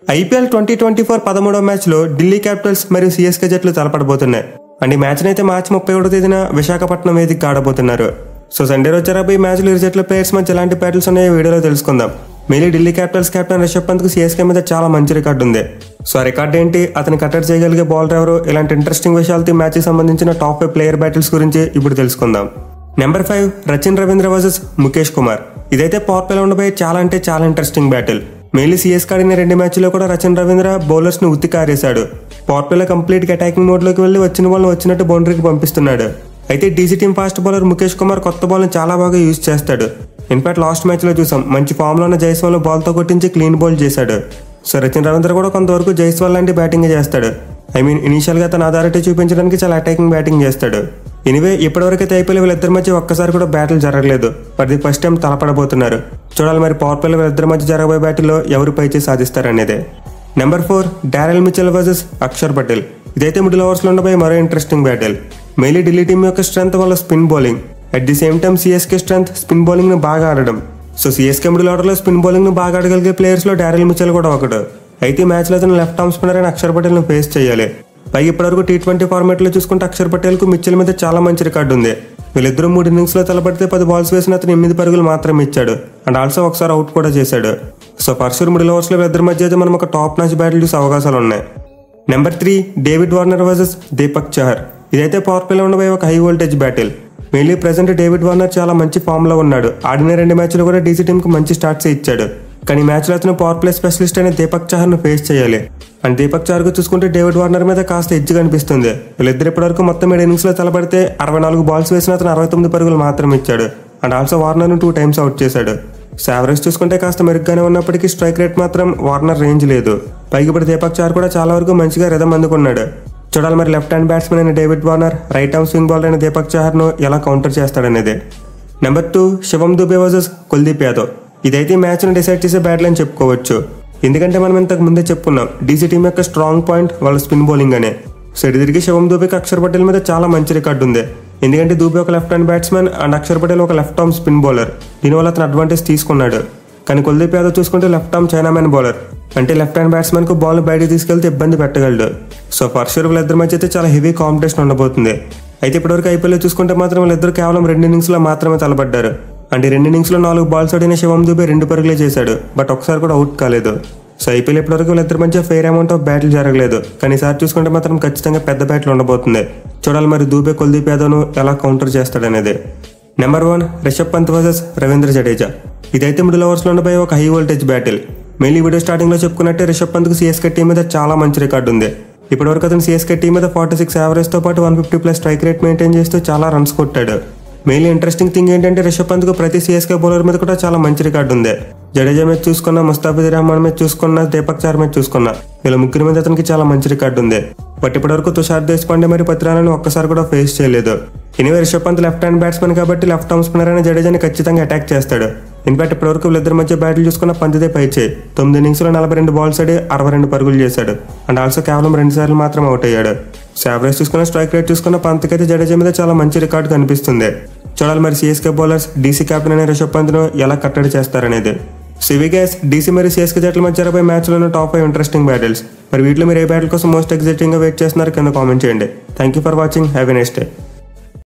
IPL twenty twenty four పదమూడవ మ్యాచ్లో Delhi Capitals మరియు సిఎస్కే జట్లు తలపడబోతున్నాయి అండ్ ఈ మ్యాచ్ని అయితే మార్చి ముప్పై ఒకటో తేదీన విశాఖపట్నం వేదిక ఆడబోతున్నారు సో సండే రోజు జరగబోయే మ్యాచ్లో ఇరు జట్ల ప్లేయర్స్ మధ్య ఎలాంటి బ్యాటిల్స్ ఉన్నాయో ఈ వీడియోలో తెలుసుకుందాం మేలీ ఢిల్లీ క్యాపిటల్స్ కెప్టెన్ రిషబ్ పంత్కు సిఎస్కే మీద చాలా మంచి రికార్డు ఉంది సో ఆ రికార్డ్ ఏంటి అతని కట్టడి చేయగలిగే బౌలర్ ఎవరు ఇలాంటి ఇంట్రెస్టింగ్ విషయాలతో ఈ మ్యాచ్కి సంబంధించిన టాప్ ఫైవ్ ప్లేయర్ బ్యాటిల్స్ గురించి ఇప్పుడు తెలుసుకుందాం number five Rachin Ravindra versus Mukesh Kumar ఇదైతే పవర్ ప్లేలో ఉండబోయే చాలా అంటే చాలా ఇంట్రెస్టింగ్ బ్యాటిల్ మెయిన్లీ సిఎస్ ఆడిన రెండు మ్యాచ్లో కూడా రచన్ రవీంద్ర బౌలర్స్ ను ఉత్తి కారేశాడు పవర్ ప్లేలో కంప్లీట్ అటాకింగ్ మోడ్ లోకి వెళ్ళి వచ్చిన వాళ్ళని వచ్చినట్టు బౌండరీకి పంపిస్తున్నాడు అయితే DC team fast bowler Mukesh Kumar కొత్త బాల్ని చాలా బాగా యూజ్ చేస్తాడు ఇన్ఫాక్ట్ లాస్ట్ మ్యాచ్ లో చూసాం మంచి ఫామ్ లో ఉన్న జైస్వాల్ బాల్ తో కొట్టించి క్లీన్ బౌల్ చేశాడు సో రచిన్ రవీంద్ర కూడా కొంతవరకు జైస్వాల్ లాంటి బ్యాటింగ్ చేస్తాడు ఐ మీన్ ఇనిషియల్ గా తన అథారిటీ చూపించడానికి చాలా అటాకింగ్ బ్యాటింగ్ చేస్తాడు ఎనివే ఇప్పటివరకు అయితే ఐపీఎల్ వీళ్ళిద్దరి మధ్య ఒక్కసారి కూడా బ్యాటిల్ జరగలేదు బట్ ఇది ఫస్ట్ టైం తలపడబోతున్నారు చూడాలి మరి పవర్ ప్లేలో వీళ్ళిద్దరి మధ్య జరగబోయే బ్యాటిల్లో ఎవరు పైచే సాధిస్తారనేదే number four Daryl Mitchell versus Axar Patel ఇదైతే మిడిల్ ఓవర్స్లో ఉండబోయే మరో interesting battle mainly Delhi team యొక్క స్ట్రెంత్ వాళ్ళ spin bowling at the same time CSK strength spin bowling ను బాగా ఆడడం సో సిఎస్కే మిడిల్ ఆర్డర్లో స్పిన్ బౌలింగ్ ను బాగా ఆడగలిగే ప్లేయర్స్ లో డారెల్ మిచెల్ కూడా ఒకడు అయితే ఈ మ్యాచ్లో అతను లెఫ్ట్ ఆర్మ్ స్పిన్నర్ అయిన అక్షర్ పటేల్ ను ఫేస్ చేయాలి పైగా ఇప్పటివరకు టీ ట్వంటీ ఫార్మాట్ లో చూసుకుంటే అక్షర్ పటేల్ కు మిచ్చల్ మీద చాలా మంచి రికార్డు ఉంది వీళ్ళిద్దరూ మూడు ఇన్నింగ్స్ లో తలపడితే పది బాల్స్ వేసిన అతను ఎనిమిది పరుగులు మాత్రమే ఇచ్చాడు అండ్ ఆల్సో ఒకసారి అవుట్ కూడా చేశాడు సో ఫస్ట్ మిడిల్ ఓవర్స్ లో వీళ్ళిద్దరి మధ్య అయితే మనం ఒక టాప్ మ్యాచ్ బ్యాటిల్ చూసే అవకాశాలు ఉన్నాయి number three David Warner versus Deepak Chahar ఇదైతే పవర్ ప్లేలో ఉండబోయే ఒక high voltage battle mainly present David Warner చాలా మంచి ఫామ్ లో ఉన్నాడు ఆడిన రెండు మ్యాచ్లు కూడా డీసీ టీం కు మంచి స్టార్ట్స్ ఇచ్చాడు కానీ మ్యాచ్ లో అతను పవర్ ప్లే స్పెషలిస్ట్ అయిన దీపక్ చహర్ ను ఫేస్ చేయాలి అండ్ దీపక్ చహర్ కు చూసుకుంటే డేవిడ్ వార్నర్ మీద కాస్త ఎడ్జ్ కనిపిస్తుంది వీళ్ళిద్దరు ఇప్పటివరకు మొత్తం ఏడు ఇన్నింగ్స్ లో తలపడితే అరవై నాలుగు బాల్స్ వేసిన అతను అరవై తొమ్మిది పరుగులు మాత్రమే ఇచ్చాడు అండ్ ఆల్సో వార్నర్ ను టూ టైమ్స్ అవుట్ చేశాడు సో యావరేజ్ చూసుకుంటే కాస్త మెరుగ్గానే ఉన్నప్పటికీ స్ట్రైక్ రేట్ మాత్రం వార్నర్ రేంజ్ లేదు పైకి ఇప్పుడు దీపక్ చార్ కూడా చాలా వరకు మంచిగా రిధం అందుకున్నాడు చూడాలి మరి లెఫ్ట్ హ్యాండ్ బ్యాట్స్మెన్ అయిన David Warner right arm swing bowler అయిన దీపక్ చహర్ ను ఎలా కౌంటర్ చేస్తాడనేది number two Shivam Dube versus Kuldeep Yadav ఇదైతే ఈ మ్యాచ్ను డిసైడ్ చేసే బ్యాటిల్ అని చెప్పుకోవచ్చు ఎందుకంటే మనం ఇంతకు ముందే చెప్పుకున్నాం డీసీ టీం యొక్క స్ట్రాంగ్ పాయింట్ వాళ్ళ స్పిన్ బౌలింగ్ అనే సో ఇటు తిరిగి శివం దూబేకి అక్షర్ పటేల్ మీద చాలా మంచి రికార్డు ఉంది ఎందుకంటే దూబే ఒక left hand batsmen and Axar Patel ఒక లెఫ్ట్ ఆర్మ్ స్పిన్ బౌలర్ దీనివల్ల అతను అడ్వాంటేజ్ తీసుకున్నాడు కానీ కుల్దీప్ యాదవ్ చూసుకుంటే లెఫ్ట్ ఆర్మ్ చైనామెన్ బౌలర్ అంటే లెఫ్ట్ హ్యాండ్ బ్యాట్స్మెన్ కు బాల్ బయటకు తీసుకెళ్తే ఇబ్బంది పెట్టగలడు సో ఫస్ట్ షూర్ వీళ్ళిద్దరి మధ్య అయితే చాలా హెవీ కాంపిటీషన్ ఉండబోతుంది అయితే ఇప్పటివరకు ఐపీఎల్ చూసుకుంటే మాత్రం వీళ్ళిద్దరు కేవలం రెండు ఇన్నింగ్స్ లో మాత్రమే తలపడ్డారు అంటే రెండు ఇన్నింగ్స్ లో నాలుగు బాల్స్ ఆడిన శివం దుబే రెండు పరుగులే చేశాడు బట్ ఒకసారి కూడా అవుట్ కాలేదు సో ఐపీఎల్ ఇప్పటివరకు వీళ్ళిద్దరి మధ్య ఫెయిర్ అమౌంట్ ఆఫ్ బ్యాటిల్ జరగలేదు కానీ ఈసారి చూసుకుంటే మాత్రం ఖచ్చితంగా పెద్ద బ్యాట్లు ఉండబోతుంది చూడాలి మరి దూబే కుల్దీప్ యాదవ్ను ఎలా కౌంటర్ చేస్తాడనేది number one Rishabh Pant versus Ravindra Jadeja ఇదైతే మిడిల్ ఓవర్స్ లో ఉండబోయే ఒక high voltage battle mainly video starting లో చెప్పుకున్నట్టే రిషబ్ పంత్ కు సిఎస్కే టీం మీద చాలా మంచి రికార్డు ఉంది ఇప్పటివరకు అతను సిఎస్కే టీం మీద ఫార్టీ సిక్స్ యావరేజ్ తో పాటు one fifty plus strike rate maintain చేస్తూ చాలా రన్స్ కొట్టాడు మెయిన్లీ ఇంట్రెస్టింగ్ థింగ్ ఏంటంటే రిషబ్ పంత్ కు ప్రతి సిఎస్కే బౌలర్ మీద కూడా చాలా మంచి రికార్డు ఉంది జడేజా మీద చూసుకున్నా ముస్తాఫిజ్ రహమాన్ మీద చూసుకున్నా దీపక్ చార్ మీద చూసుకున్నా వీళ్ళ ముగ్గురు మీద అతనికి చాలా మంచి రికార్డు ఉంది బట్ ఇప్పటివరకు తుషార్ దేశపాండే మరి పత్రాలను ఒక్కసారి కూడా ఫేస్ చేయలేదు anyway Rishabh Pant left hand batsmen కాబట్టి లెఫ్ట్ ఆర్మ్ స్పిన్నర్ అయిన జడేజాని ఖచ్చితంగా అటాక్ చేస్తాడు ఇన్ఫాక్ట్ ఇప్పటివరకు వీళ్ళిద్దరి మధ్య బ్యాటిల్ చూసుకున్న పంతిదే పై చేయి తొమ్మిది ఇన్నింగ్స్ లో నలభై రెండు బాల్స్ ఆడి అరవై రెండు పరుగులు చేశాడు అండ్ ఆల్సో కేవలం రెండు సార్లు మాత్రం అవుట్ అయ్యాడు సో యావరేజ్ చూసుకున్న స్ట్రైక్ రేట్ చూసుకున్న పంత్కైతే జడేజా మీద చాలా మంచి రికార్డు కనిపిస్తుంది చూడాలి మరి సిఎస్కే బౌలర్స్ డీసీ కెప్టెన్ అయిన రిషబ్ పంత్ను ఎలా కట్టడి చేస్తారనేది సివి గ్యాస్ డీసీ మరియు సిఎస్కే జట్ల మధ్య జరగబోయే మ్యాచ్లోనే టాప్ ఫైవ్ ఇంట్రెస్టింగ్ బ్యాటిల్స్ మరి వీటిలో మీరు ఏ బ్యాటిల్ కోసం మోస్ట్ ఎగ్జైటింగ్ గా వెయిట్ చేస్తున్నారు కింద కామెంట్ చేయండి thank you for watching have a next day